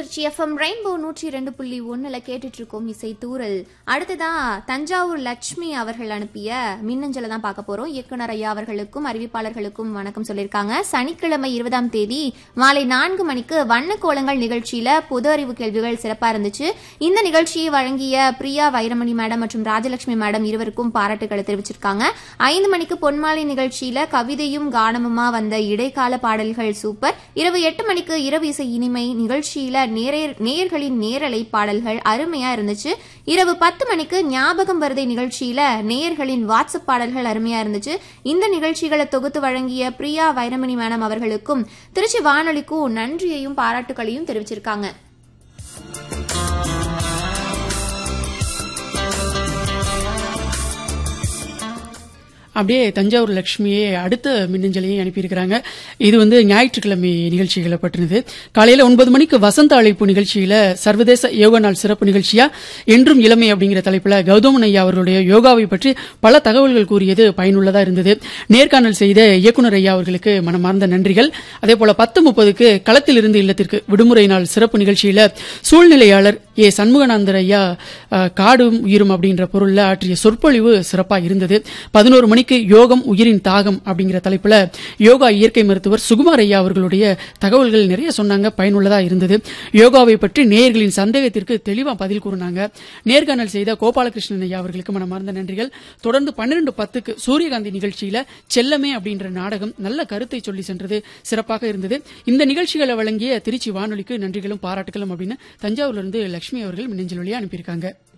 Trichy FM rainbow நூற்றி ரெண்டு புள்ளி ஒன்னுல கேட்டுட்டு இருக்கோம் இசை தூரல் அடுத்ததா தஞ்சாவூர் லட்சுமி அவர்கள் அனுப்பிய மின்னஞ்சலை தான் பார்க்க போறோம் இயக்குனர் ஐயா அவர்களுக்கும் அறிவிப்பாளர்களுக்கும் வணக்கம் சொல்லியிருக்காங்க சனிக்கிழமை இருபதாம் தேதி மாலை நான்கு மணிக்கு வண்ண கோலங்கள் நிகழ்ச்சியில பொது அறிவு கேள்விகள் சிறப்பா இருந்துச்சு இந்த நிகழ்ச்சியை வழங்கிய பிரியா வைரமணி மேடம் மற்றும் ராஜலட்சுமி மேடம் இருவருக்கும் பாராட்டுகளை தெரிவிச்சிருக்காங்க ஐந்து மணிக்கு பொன்மாலை நிகழ்ச்சியில கவிதையும் கானமுமா வந்த இடைக்கால பாடல்கள் சூப்பர் இரவு எட்டு மணிக்கு இரவு இசை இனிமை நிகழ்ச்சியில நேரே- நேயர்களின் நேரலை பாடல்கள் அருமையா இருந்துச்சு இரவு பத்து மணிக்கு ஞாபகம் வருதை நிகழ்ச்சியில நேயர்களின் வாட்ஸ்அப் பாடல்கள் அருமையா இருந்துச்சு இந்த நிகழ்ச்சிகளை தொகுத்து வழங்கிய பிரியா வைரமணி மேடம் அவர்களுக்கும் திருச்சி வானொலிக்கும் நன்றியையும் பாராட்டுகளையும் தெரிவிச்சிருக்காங்க அப்படியே தஞ்சாவூர் லட்சுமியே அடுத்த மின்னஞ்சலையும் அனுப்பியிருக்கிறாங்க இது வந்து ஞாயிற்றுக்கிழமை நிகழ்ச்சிகளை பற்றினது காலையில ஒன்பது மணிக்கு வசந்த அழைப்பு நிகழ்ச்சியில சர்வதேச யோகா நாள் சிறப்பு நிகழ்ச்சியா என்றும் இளமை அப்படிங்கிற தலைப்புல கௌதமன் ஐயா அவர்களுடைய யோகாவை பற்றி பல தகவல்கள் கூறியது பயனுள்ளதா இருந்தது நேர்காணல் செய்த இயக்குனர் ஐயா அவர்களுக்கு மனமார்ந்த நன்றிகள் அதே போல பத்து முப்பதுக்கு களத்தில் இருந்து இல்லத்திற்கு விடுமுறை நாள் சிறப்பு நிகழ்ச்சியில சூழ்நிலையாளர் ஏ சண்முகநாதர் ஐயா அஹ், காடும் உயிரும் அப்படின்ற பொருள்ல ஆற்றிய சொற்பொழிவு சிறப்பா இருந்தது பதினோரு மணிக்கு யோகம் உயிரின் தாகம் அப்படிங்கிற தலைப்புல யோகா இயற்கை மருத்துவர் சுகுமார் ஐயா அவர்களுடைய தகவல்கள் நிறைய சொன்னாங்க பயனுள்ளதா இருந்தது யோகாவை பற்றி நேயர்களின் சந்தேகத்திற்கு தெளிவா பதில் கூறினாங்க நேர்காணல் செய்த கோபாலகிருஷ்ணன் ஐயா அவர்களுக்கு மனமார்ந்த நன்றிகள் தொடர்ந்து பன்னிரண்டு பத்துக்கு சூரியகாந்தி நிகழ்ச்சியில செல்லமே அப்படின்ற நாடகம் நல்ல கருத்தை சொல்லி சென்றது சிறப்பாக இருந்தது இந்த நிகழ்ச்சிகளை வழங்கிய திருச்சி வானொலிக்கு நன்றிகளும் பாராட்டுகளும் அப்படின்னு தஞ்சாவூர்ல இருந்து லட்சுமி அவர்கள் மின்னஞ்சல் வழியா அனுப்பியிருக்காங்க